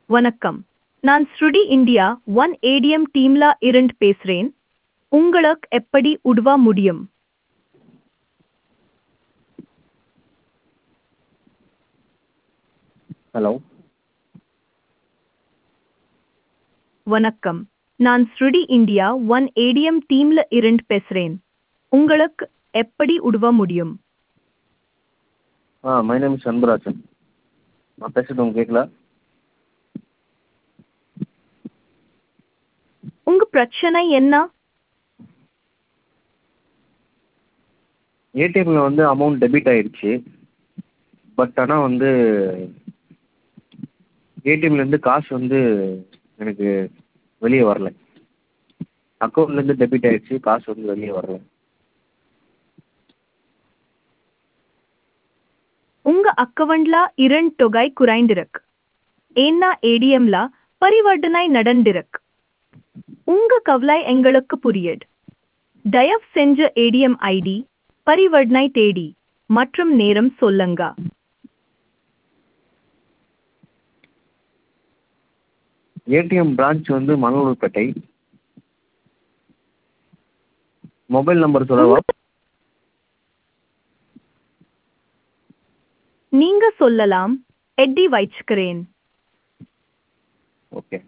வணக்கம் நான் ஸ்ருடி இந்தியா ஒன் ஏடிஎம் டீம்ல இருந்து பேசுறேன் உங்களுக்கு எப்படி உதவ முடியும் ஹலோ வணக்கம் நான் ஸ்ருடி இந்தியா ஒன் ஏடிஎம் டீம்ல இருந்து பேசுறேன் உங்களுக்கு எப்படி உதவ முடியும் ஆ மை நேம் இஸ் அன்பராஜன் நான் பேசுகிறது உங்களுக்கு கேட்கல உங்க பிரச்சனை என்ன ஏடிஎம்மில் வந்து அமௌண்ட் டெபிட் ஆயிடுச்சு பட் ஆனால் வந்து ஏடிஎம்லேருந்து காசு வந்து எனக்கு வெளியே வரல அக்கௌண்ட்லேருந்து டெபிட் ஆயிடுச்சு காசு வந்து வெளியே வரல உங்க அக்கவுண்ட்ல இரண்டு தொகை குறைந்திருக்கு ஏன்னா ஏடிஎம்ல பரிவர்த்தனை நடந்திருக்கு உங்க கவலை எங்களுக்கு புரியுது தயவு செஞ்ச ஏடிஎம் ஐடி பரிவர்த்தனை தேடி மற்றும் நேரம் சொல்லுங்க ஏடிஎம் பிரான்ச் வந்து மணலூர்பேட்டை மொபைல் நம்பர் சொல்லவா நீங்க சொல்லலாம் எட்டி வச்சுக்கிறேன் ஓகே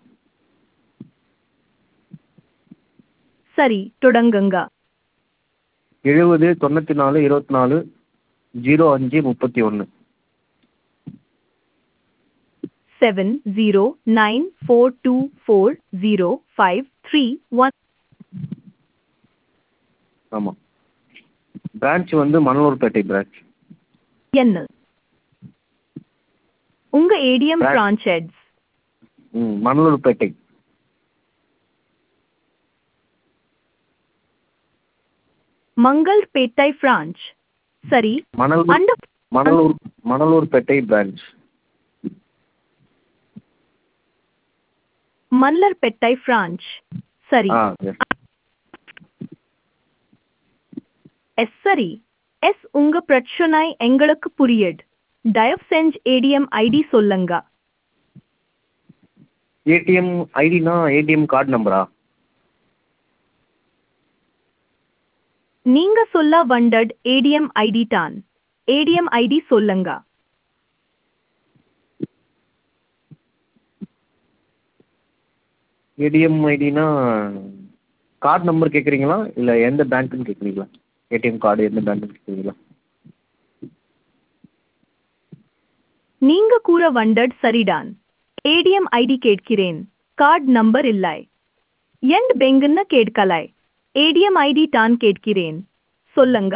சரி தொடங்குங்க எழுபது தொண்ணூற்றி நாலு இருபத்தி நாலு ஜீரோ அஞ்சு முப்பத்தி ஒன்று seven zero nine four two four zero five three one ஆமாம் பிரான்ச் வந்து மணலூர்பேட்டை பிரான்ச் என்ன உங்க ஏடிஎம் Branch. பிரான்ச் ஹெட்ஸ் ம் மணலூர்பேட்டை மங்கள் பேட்டை பிரான்ச் சரி மணலூர் அந்த மணலூர் மணலூர்பேட்டை பிரான்ச் மல்லர்பேட்டை பிரான்ச் சரி ஆ எஸ் எஸ் சரி எஸ் உங்க பிரச்சனை எங்களுக்கு புரியுது தயவு செஞ்சு ஏடிஎம் ஐடி சொல்லுங்க ஏடிஎம் ஐடினா ஏடிஎம் கார்டு நம்பரா நீங்க சொல்ல வண்டட் ஏடிஎம் ஐடி தான் ஏடிஎம் ஐடி சொல்லுங்க ஏடிஎம் ஐடினா கார்டு நம்பர் கேட்குறீங்களா இல்லை எந்த பேங்க்குன்னு கேட்குறீங்களா ஏடிஎம் கார்டு எந்த பேங்க்குன்னு கேட்குறீங்களா நீங்க கூற வண்டட் சரிதான் ஏடிஎம் ஐடி கேட்கிறேன் கார்டு நம்பர் இல்லை எண்ட் பெங்குன்னு கேட்கலை ஏடிஎம் ஐடி தான் கேட்கிறேன் சொல்லுங்க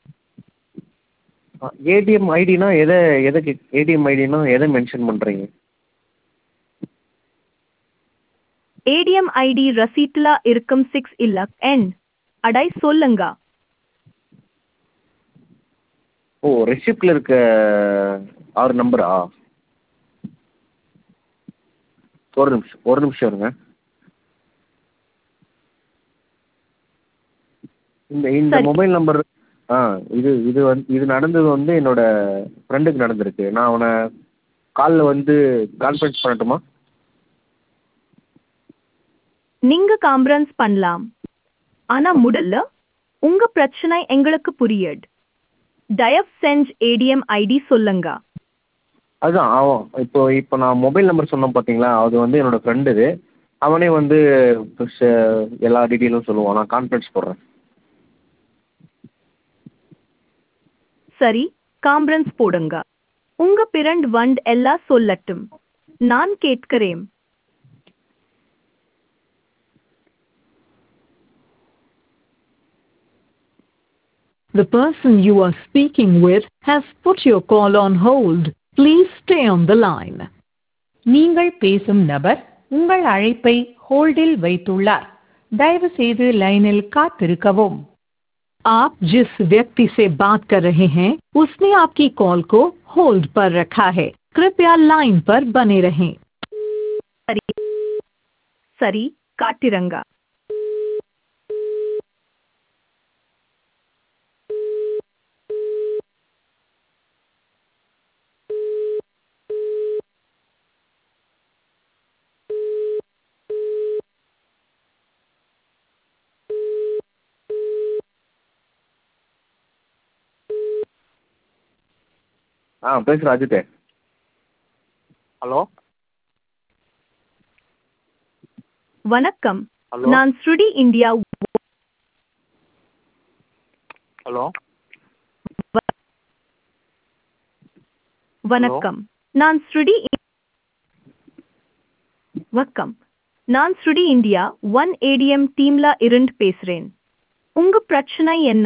ஏடிஎம் ஐடினா எதை எதை ஏடிஎம் ஐடினா எதை மென்ஷன் பண்ணுறீங்க ஏடிஎம் ஐடி ரசீட்ல இருக்கும் சிக்ஸ் இல்ல எண் அடை சொல்லுங்க ஓ ரெசிப்டில் இருக்க ஆறு நம்பரா ஒரு நிமிஷம் ஒரு நிமிஷம் இருங்க இந்த இந்த சரி. மொபைல் நம்பர் ஆ இது இது வந்து இது நடந்தது வந்து என்னோட ஃப்ரெண்டுக்கு நடந்திருக்கு நான் அவனை காலில் வந்து கான்ஃபரன்ஸ் பண்ணட்டுமா நீங்க காம்பரன்ஸ் பண்ணலாம் ஆனா முதல்ல உங்க பிரச்சனை எங்களுக்கு புரியுது தயவு செஞ்சு ஏடிஎம் ஐடி சொல்லுங்க அதுதான் அவன் இப்போ இப்போ நான் மொபைல் நம்பர் சொன்னேன் பார்த்தீங்களா அது வந்து என்னோட ஃப்ரெண்டு இது அவனே வந்து ச- எல்லா டீட்டெயிலும் சொல்லுவான் நான் கான்ஃபரன்ஸ் போடுறேன் சரி காம்பரன்ஸ் போடுங்க உங்க பிறண்ட் வண்ட் எல்லாம் சொல்லட்டும் நான் கேட்கிறேன் The person you are speaking with has put your call on hold. Please stay on the line. நீங்கள் பேசும் நபர் உங்கள் அழைப்பை ஹோல்டில் வைத்துள்ளார் தயவு செய்து லைனில் காத்திருக்கவும் आप जिस व्यक्ति से बात कर रहे हैं उसने आपकी कॉल को होल्ड पर रखा है कृपया लाइन पर बने रहें சரி சரி காட்டிரங்க ஆ பேசுகிறேன் அஜித்து ஹலோ வணக்கம் ஹலோ நான் ஸ்ருடி இந்தியா ஹலோ வணக்கம் நான் ஸ்ருடி இ- வணக்கம் நான் ஸ்ருடி இந்தியா ஒன் ஏடிஎம் டீம்ல இருந்து பேசுறேன் உங்க பிரச்சனை என்ன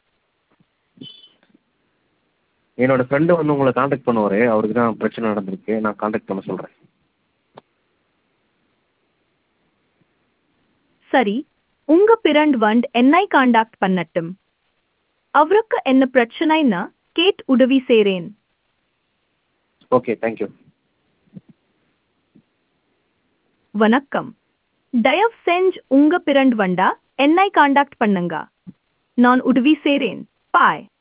என்னோட ஃப்ரெண்டு வந்து உங்களை காண்டாக்ட் பண்ணுவார் அவருக்கு தான் பிரச்சனை நடந்திருக்கு நான் காண்டாக்ட் பண்ண சொல்கிறேன் சரி உங்க பிறண்ட் வண்ட் என்னை காண்டாக்ட் பண்ணட்டும் அவருக்கு என்ன பிரச்சனைன்னா கேட் உதவி செய்றேன் ஓகே தேங்க்யூ வணக்கம் தயவு செஞ்சு உங்க பிறண்ட் வண்டா என்னை காண்டாக்ட் பண்ணுங்க நான் உதவி செய்றேன் பாய்